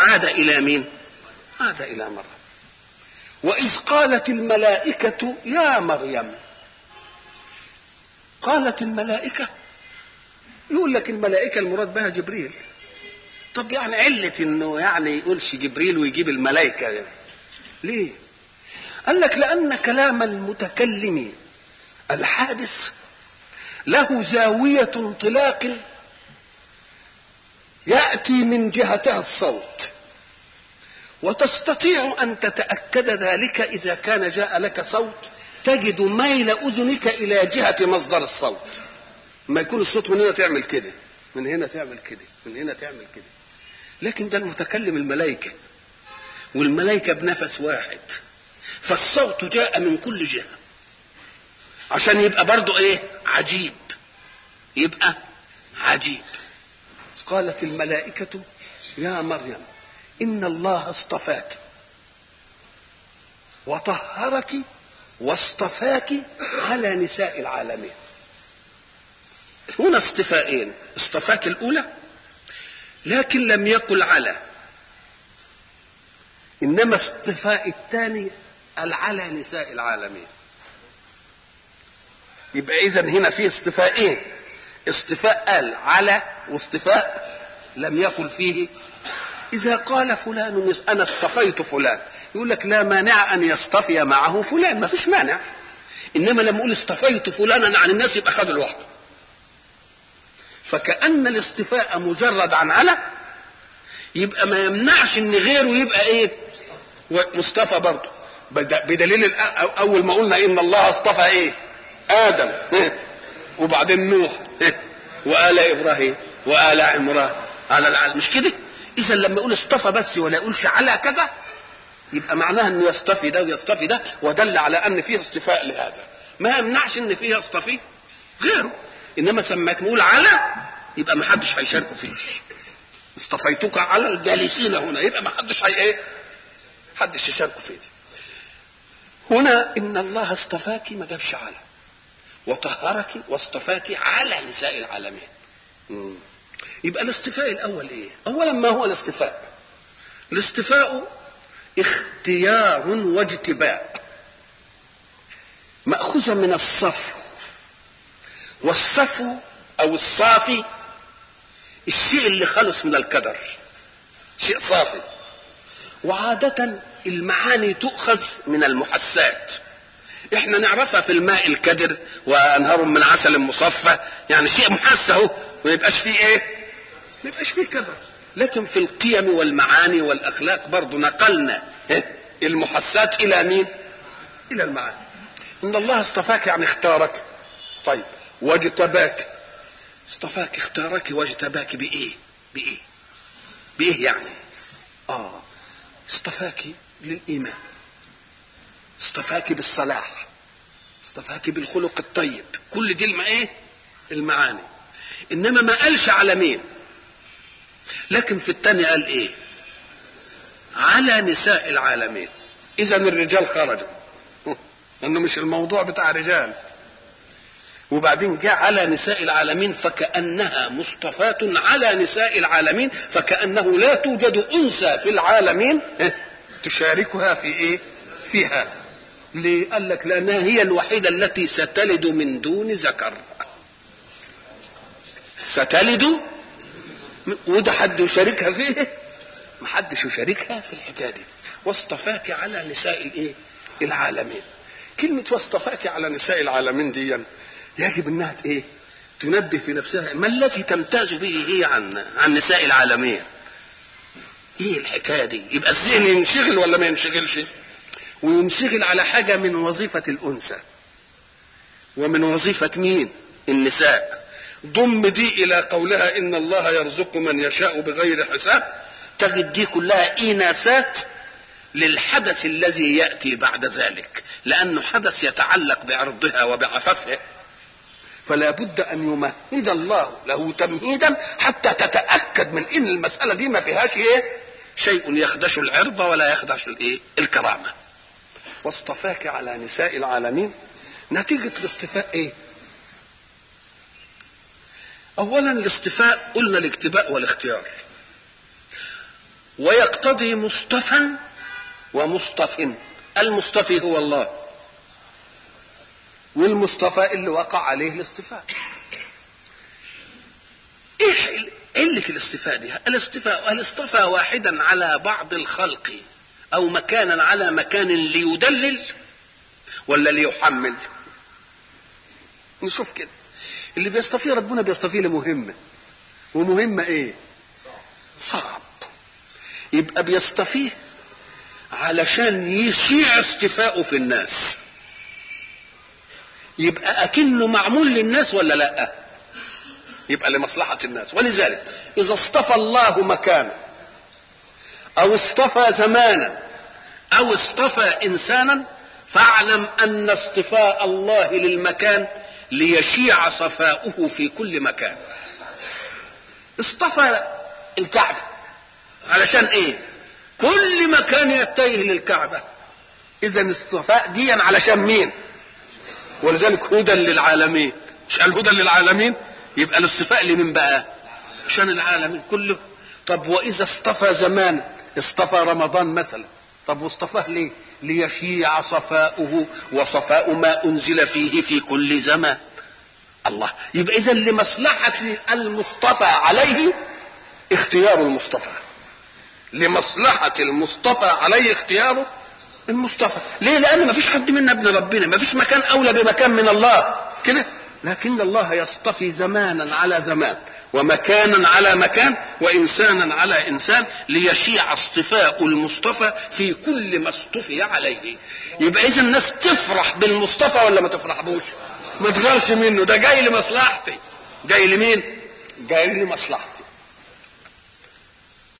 عاد إلى مين عاد إلى مريم وإذ قالت الملائكة يا مريم قالت الملائكة يقول لك الملائكة المراد بها جبريل طب يعني علة انه يعني يقولش جبريل ويجيب الملائكة ليه قال لك لأن كلام المتكلم الحادث له زاوية انطلاق يأتي من جهتها الصوت وتستطيع أن تتأكد ذلك إذا كان جاء لك صوت تجد ميل أذنك إلى جهة مصدر الصوت ما يكون الصوت من هنا تعمل كده من هنا تعمل كده من هنا تعمل كده لكن ده المتكلم الملائكة والملائكة بنفس واحد فالصوت جاء من كل جهة عشان يبقى برضو ايه عجيب يبقى عجيب قالت الملائكة يا مريم إن الله اصطفاك وطهرك واصطفاك على نساء العالمين هنا اصطفاءين اصطفاك الأولى لكن لم يقل على إنما اصطفاء الثاني على نساء العالمين يبقى إذا هنا في اصطفاءين اصطفاء قال على واصطفاء لم يقل فيه إذا قال فلان أنا اصطفيت فلان يقول لك لا مانع أن يصطفي معه فلان ما فيش مانع إنما لما أقول اصطفيت فلانا عن الناس يبقى خد لوحده فكأن الاصطفاء مجرد عن على يبقى ما يمنعش ان غيره يبقى ايه مصطفى برضه بدليل اول ما قلنا ان الله اصطفى ايه ادم وبعدين نوح وآل ابراهيم وآل عمران على العالم مش كده اذا لما يقول اصطفى بس ولا يقولش على كذا يبقى معناها انه يصطفي ده ويصطفي ده ودل على ان فيه اصطفاء لهذا ما يمنعش ان فيه يصطفي غيره انما سماك نقول على يبقى ما حدش هيشاركوا فيه اصطفيتك على الجالسين هنا يبقى ما حدش هي ايه حدش يشاركوا فيه دي. هنا ان الله اصطفاك ما جابش على وطهرك واصطفاك على نساء العالمين مم. يبقى الاصطفاء الاول ايه اولا ما هو الاصطفاء الاصطفاء اختيار واجتباء ماخوذه من الصفو والصفو او الصافي الشيء اللي خلص من الكدر شيء صافي وعادة المعاني تؤخذ من المحسات احنا نعرفها في الماء الكدر وانهار من عسل مصفى يعني شيء محس اهو ما يبقاش فيه ايه ما يبقاش فيه كدر لكن في القيم والمعاني والاخلاق برضو نقلنا المحسات الى مين الى المعاني ان الله اصطفاك يعني اختارك طيب واجتباك اصطفاك اختارك واجتباك بايه بايه بايه يعني اه اصطفاك للايمان اصطفاك بالصلاح اصطفاك بالخلق الطيب كل دي الم... ايه المعاني انما ما قالش على مين لكن في الثانية قال ايه على نساء العالمين اذا الرجال خرجوا انه مش الموضوع بتاع رجال وبعدين جاء على نساء العالمين فكأنها مصطفاة على نساء العالمين فكأنه لا توجد أنثى في العالمين تشاركها في إيه؟ في هذا. ليه؟ قال لك لأنها هي الوحيدة التي ستلد من دون ذكر. ستلد وده حد يشاركها فيه؟ ما حدش يشاركها في الحكاية دي. واصطفاك على نساء الإيه؟ العالمين. كلمة واصطفاك على نساء العالمين دي يجب انها ايه تنبه في نفسها ما الذي تمتاز به هي عن عن نساء العالمين ايه الحكايه دي يبقى الذهن ينشغل ولا ما ينشغلش وينشغل على حاجه من وظيفه الانثى ومن وظيفه مين النساء ضم دي الى قولها ان الله يرزق من يشاء بغير حساب تجد دي كلها اناثات للحدث الذي ياتي بعد ذلك لانه حدث يتعلق بعرضها وبعفافها فلا بد ان يمهد الله له تمهيدا حتى تتاكد من ان المساله دي ما فيهاش ايه شيء يخدش العرض ولا يخدش الايه الكرامه واصطفاك على نساء العالمين نتيجه الاصطفاء ايه اولا الاصطفاء قلنا الاكتباء والاختيار يقتضي مصطفى ومصطف المصطفي هو الله والمصطفى اللي وقع عليه الاصطفاء ايه علة الاصطفاء دي الاصطفاء هل اصطفى واحدا على بعض الخلق او مكانا على مكان ليدلل ولا ليحمل نشوف كده اللي بيصطفيه ربنا بيصطفيه لمهمة ومهمة ايه صعب يبقى بيصطفيه علشان يشيع اصطفاؤه في الناس يبقى اكنه معمول للناس ولا لا يبقى لمصلحة الناس ولذلك اذا اصطفى الله مكانا او اصطفى زمانا او اصطفى انسانا فاعلم ان اصطفاء الله للمكان ليشيع صفاؤه في كل مكان اصطفى الكعبة علشان ايه كل مكان يتجه للكعبة اذا الصفاء دي علشان مين ولذلك هدى للعالمين مش قال هدى للعالمين يبقى الاصطفاء لمين بقى عشان العالمين كله طب واذا اصطفى زمان اصطفى رمضان مثلا طب واصطفاه ليه ليشيع صفاؤه وصفاء ما انزل فيه في كل زمان الله يبقى اذا لمصلحه المصطفى عليه اختيار المصطفى لمصلحه المصطفى عليه اختياره المصطفى ليه لان ما فيش حد منا ابن ربنا ما فيش مكان اولى بمكان من الله كده لكن الله يصطفي زمانا على زمان ومكانا على مكان وانسانا على انسان ليشيع اصطفاء المصطفى في كل ما اصطفي عليه يبقى اذا الناس تفرح بالمصطفى ولا ما تفرحبوش ما تغيرش منه ده جاي لمصلحتي جاي لمين جاي لمصلحتي